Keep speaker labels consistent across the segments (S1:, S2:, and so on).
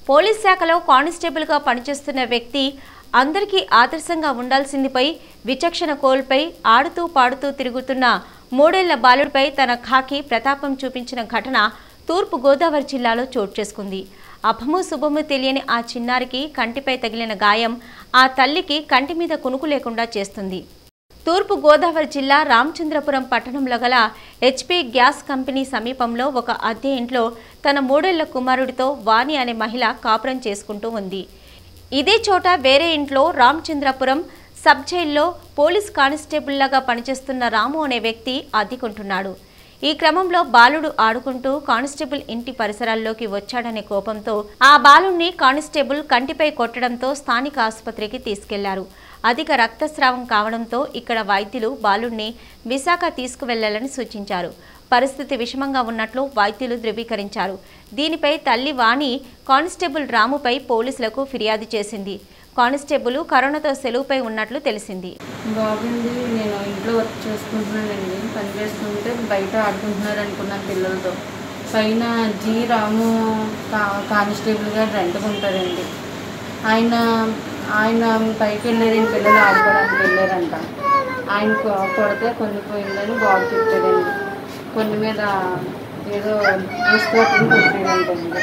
S1: Police శాఖలో కానిస్టేబుల్గా పనిచేస్తున్న వ్యక్తి అందరికీ ఆదర్శంగా ఉండాల్సిందిపై విచక్షణ కోల్పై ఆడుతూ పాడుతూ తిరుగుతున్న మూడేళ్ల బాలుడిపై తన ఖాకి ప్రతాపం చూపించిన ఘటన తూర్పు గోదావరి జిల్లాలో చోటు చేసుకుంది అభము శుభము తెలియని ఆ చిన్నారికి కంటిపై తగిలిన గాయం ఆ తల్లికి కంటి మీద కునుకు లేకుండా చేస్తుంది తూర్పు గోదావరి జిల్లా రామచంద్రపురం పట్టణంలో గల హెచ్పి గ్యాస్ కంపెనీ సమీపంలో ఒక అద్దె ఇంట్లో తన మూడేళ్ల కుమారుడితో వాణి అనే మహిళ కాపురం చేసుకుంటూ ఉంది ఇదే చోట వేరే ఇంట్లో రామచంద్రపురం సబ్ జైల్లో పోలీస్ కానిస్టేబుల్లాగా పనిచేస్తున్న రాము అనే వ్యక్తి అద్దెకుంటున్నాడు ఈ క్రమంలో బాలుడు ఆడుకుంటూ కానిస్టేబుల్ ఇంటి పరిసరాల్లోకి వచ్చాడనే కోపంతో ఆ బాలుణ్ణి కానిస్టేబుల్ కంటిపై కొట్టడంతో స్థానిక ఆసుపత్రికి తీసుకెళ్లారు అధిక రక్తస్రావం కావడంతో ఇక్కడ వైద్యులు బాలుణ్ణి విశాఖ తీసుకువెళ్లాలని సూచించారు పరిస్థితి విషమంగా ఉన్నట్లు వైద్యులు ధృవీకరించారు దీనిపై తల్లి వాణి కానిస్టేబుల్ రాముపై పోలీసులకు ఫిర్యాదు చేసింది కానిస్టేబుల్ కరోనాతో సెలవుపై ఉన్నట్లు తెలిసింది
S2: బాగుంది నేను ఇంట్లో వర్క్ చేసుకుంటున్నానండి పని చేస్తుంటే బయట ఆడుకుంటున్నారు అనుకున్నాను పిల్లలతో పైన జీ రాము కా కానిస్టేబుల్ గారు రెంట్కి ఉంటారండి ఆయన ఆయన పైకి వెళ్ళారండి పిల్లలు ఆడుకోవడానికి వెళ్ళారంట ఆయన కొ- కొడితే కొన్ని పోయిందని బాబు చెప్పాడండి కొన్ని మీద ఏదో తీసుకోవటం కొట్టాడంటండి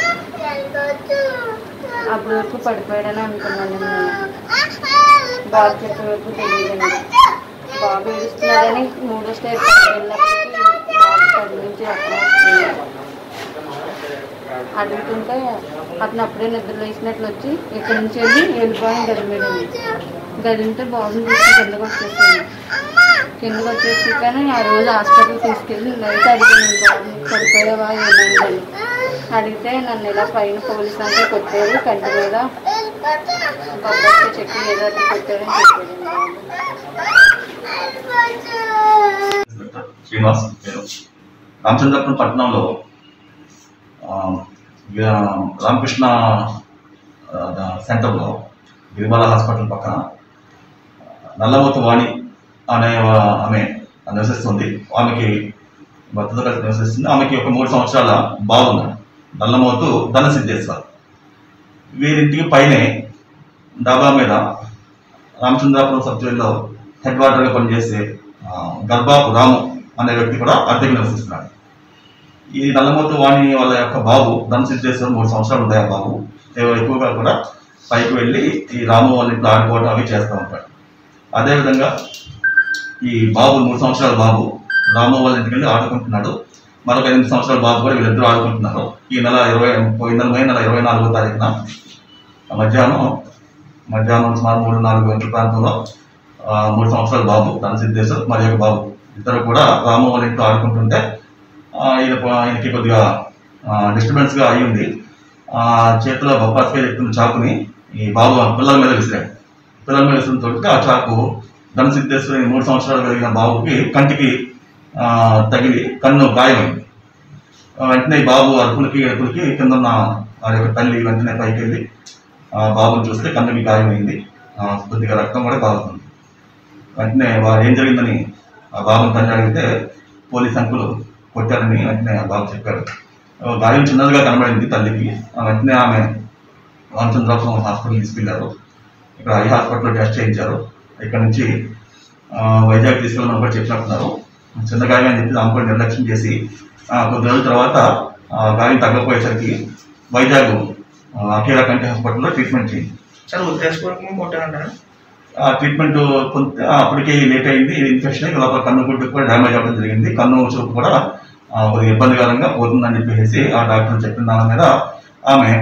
S2: అప్పటి వరకు పడిపోయాడని అనుకున్నాను నేను బాబు చెప్పే వరకు తెలియదండి బాబు ఏడుస్తున్నాడని మూడో స్టేజ్ వెళ్ళినప్పటికీ బాబు పది నుంచి అక్కడ వస్తుంది అడుగుతుంటే అతను అప్పుడే నిద్ర లేచినట్లు వచ్చి ఇక్కడి నుంచి వెళ్ళి వెళ్ళిపోయిన గది మీద ఉంది. గది ఉంటే బాబుని తీసుకుని కిందకు వచ్చేసాను కిందకు వచ్చేసి కానీ ఆ రోజు హాస్పిటల్ తీసుకెళ్ళి నైట్ అడిగాను బాబు పడిపోయావా ఏమైందని అడిగితే నన్ను ఇలా పైన పోలీస్ అంటే కొట్టారు కంటి మీద కొబ్బరి చెట్టు ఏదో ఒకటి కొట్టారని చెప్పాడు
S3: శ్రీనివాస్ పేరు రామచంద్రపురం పట్టణంలో ఆ, గా- రామకృష్ణ ఆ, ద- సెంటర్లో గిరిబాల హాస్పిటల్ పక్కన నల్లమూత వాణి అనే వా- ఆమె నివసిస్తుంది ఆమెకి భర్తతో కలిసి నివసిస్తుంది ఆమెకి ఒక మూడు సంవత్సరాల బాగున్నాడు నల్లమోతు ధనసిద్ధేశ్వర్ వీరింటికి పైనే డాబా మీద రామచంద్రాపురం సబ్ జైల్లో హెడ్ వాటర్గా పనిచేసే ఆ, గర్భాపు రాము అనే వ్యక్తి కూడా అద్దెకి నివసిస్తున్నాడు ఈ నల్లమూత వాణి వాళ్ళ యొక్క బాబు ధనసిద్ధేశ్వర్ మూడు సంవత్సరాలు ఉంటాయి ఆ బాబు ఏ- ఎక్కువగా కూడా పైకి వెళ్ళి ఈ రాము వాళ్ళ ఇంట్లో ఆడుకోవడం అవి చేస్తూ ఉంటాడు అదేవిధంగా ఈ బాబు మూడు సంవత్సరాల బాబు రాము వాళ్ళ ఇంటికి వెళ్ళి ఆడుకుంటున్నాడు మరొక ఎనిమిది సంవత్సరాల బాబు కూడా వీళ్ళిద్దరూ ఆడుకుంటున్నారు ఈ నెల ఇరవై పోయిన నెల మే నెల ఇరవై నాలుగో తారీఖున మధ్యాహ్నం మధ్యాహ్నం సుమారు మూడు నాలుగు గంటల ప్రాంతంలో ఆ, మూడు సంవత్సరాల బాబు తన సిద్ధేశ్వర్ మరి ఒక బాబు ఇద్దరు కూడా రాము వాళ్ళ ఇంట్లో ఆడుకుంటుంటే ఆ, ఈయన ఆయనకి కొద్దిగా డిస్టర్బెన్స్ గా అయ్యింది ఆ చేతిలో బొప్పాసిగా చెప్తున్న చాకుని ఈ బాబు పిల్లల మీద విసిరాడు పిల్లల మీద విసిరిన తోటి ఆ చాకు ధన సిద్ధేశ్వరి మూడు సంవత్సరాలు కలిగిన బాబుకి కంటికి ఆ, తగిలి కన్ను గాయమైంది ఆ, వెంటనే ఈ బాబు అరుపులకి అరుపులకి కింద ఉన్న వారి యొక్క తల్లి వెంటనే పైకి వెళ్ళి ఆ బాబుని చూస్తే కన్నుకి గాయమైంది ఆ, కొద్దిగా రక్తం కూడా కాలుతుంది వెంటనే వారు ఏం జరిగిందని ఆ బాబుని తండ్రి అడిగితే పోలీస్ అంకులు కొట్టారని వెంటనే ఆ బాబు చెప్పాడు ఆ, గాయం చిన్నదిగా కనబడింది తల్లికి ఆ వెంటనే ఆమె రామచంద్రాపురం హాస్పిటల్ తీసుకెళ్లారు ఇక్కడ ఐ హాస్పిటల్లో టెస్ట్ చేయించారు ఇక్కడ నుంచి ఆ, వైజాగ్ తీసుకెళ్ళమని కూడా చెప్పినట్టున్నారు చిన్న గాయం అని చెప్పి ఆమె కూడా నిర్లక్ష్యం చేసి ఆ, కొద్ది రోజుల తర్వాత ఆ, గాయం తగ్గకపోయేసరికి వైజాగ్ ఆ, అఖీరా కంటి హాస్పిటల్లో ట్రీట్మెంట్ చేయింది
S4: సార్ ఉద్దేశపూర్వకంగా కొట్టారంటారా
S3: ఆ ట్రీట్మెంట్ కొంత ఆ, అప్పటికే లేట్ అయింది ఇన్ఫెక్షన్ అయ్యి లోపల కన్ను గుడ్డు కూడా డ్యామేజ్ అవ్వడం జరిగింది కన్ను చూపు కూడా ఆ, కొద్దిగా ఇబ్బందికరంగా పోతుందని చెప్పేసి ఆ డాక్టర్ చెప్పిన దాని మీద ఆమె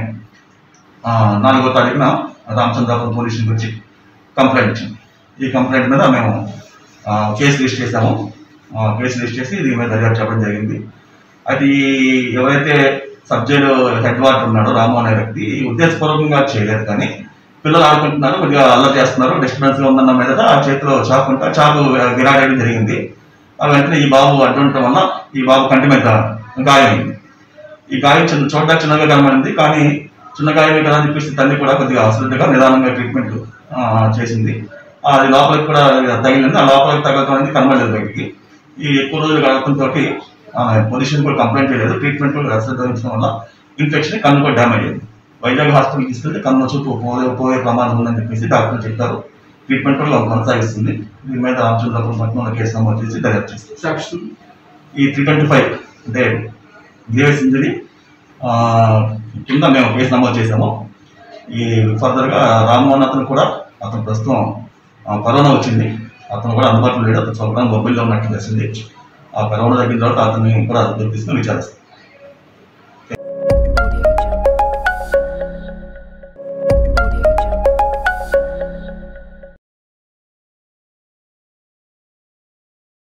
S3: ఆ, నాలుగో తారీఖున రామచంద్రాపురం పోలీస్ స్టేషన్కి వచ్చి కంప్లైంట్ ఇచ్చింది ఈ కంప్లైంట్ మీద మేము ఆ, కేసు రిజిస్టర్ చేశాము ఆ, కేసు రిజిస్టర్ చేసి దీని మీద దర్యాప్తు చెప్పడం జరిగింది అది ఎవరైతే సబ్జెక్ట్ హెడ్ వాటర్ ఉన్నాడో రాము అనే వ్యక్తి ఉద్దేశపూర్వకంగా చేయలేదు కానీ పిల్లలు ఆడుకుంటున్నారు కొద్దిగా అల్లరి చేస్తున్నారు డిస్టర్బెన్స్ గా ఉందన్న మీద ఆ చేతిలో చాకు ఉంటే ఆ చాకు గిరాడేయడం జరిగింది ఆ వెంటనే ఈ బాబు అడ్డు ఉండటం వల్ల ఈ బాబు కంటి మీద గాయమైంది ఈ గాయం చిన్న చూడడానికి చిన్నగా కనబడింది కానీ చిన్న గాయమే కదా అని చెప్పేసి తల్లి కూడా కొద్దిగా అశ్రద్ధగా నిదానంగా ట్రీట్మెంట్ చేసింది ఆ, అది లోపలికి కూడా తగిలింది ఆ లోపలికి తగ్గడం అనేది కనబడలేదు బయటికి ఈ ఎక్కువ రోజులు గడపడంతో ఆమె పొజిషన్ కూడా కంప్లైంట్ చేయలేదు ట్రీట్మెంట్ కూడా అశ్రద్ధ వహించడం వల్ల ఇన్ఫెక్షన్ కన్ను కూడా డ్యామేజ్ అయింది వైజాగ్ హాస్పిటల్కి ఇస్తే కన్ను చూపు పోయే పోయే ప్రమాదం ఉందని చెప్పేసి డాక్టర్ చెప్పారు ట్రీట్మెంట్ కూడా కొనసాగిస్తుంది దీని మీద రామచంద్రపురం పట్టణంలో కేసు నమోదు చేసి దర్యాప్తు చేస్తారు
S4: సాక్షి
S3: ఈ త్రీ ట్వంటీ ఫైవ్ అంటే గ్రేవెస్ ఇంజరీ కింద మేము కేసు నమోదు చేసాము ఈ ఫర్దర్గా రామ్మోహన్ అతను కూడా అతను ప్రస్తుతం ఆ, కరోనా వచ్చింది అతను కూడా అందుబాటులో లేడు అతను చూడడానికి మొబైల్లో ఉన్నట్టు తెలిసింది ఆ కరోనా తగ్గిన తర్వాత అతన్ని కూడా అదుపులోకి తీసుకుని విచారిస్తాం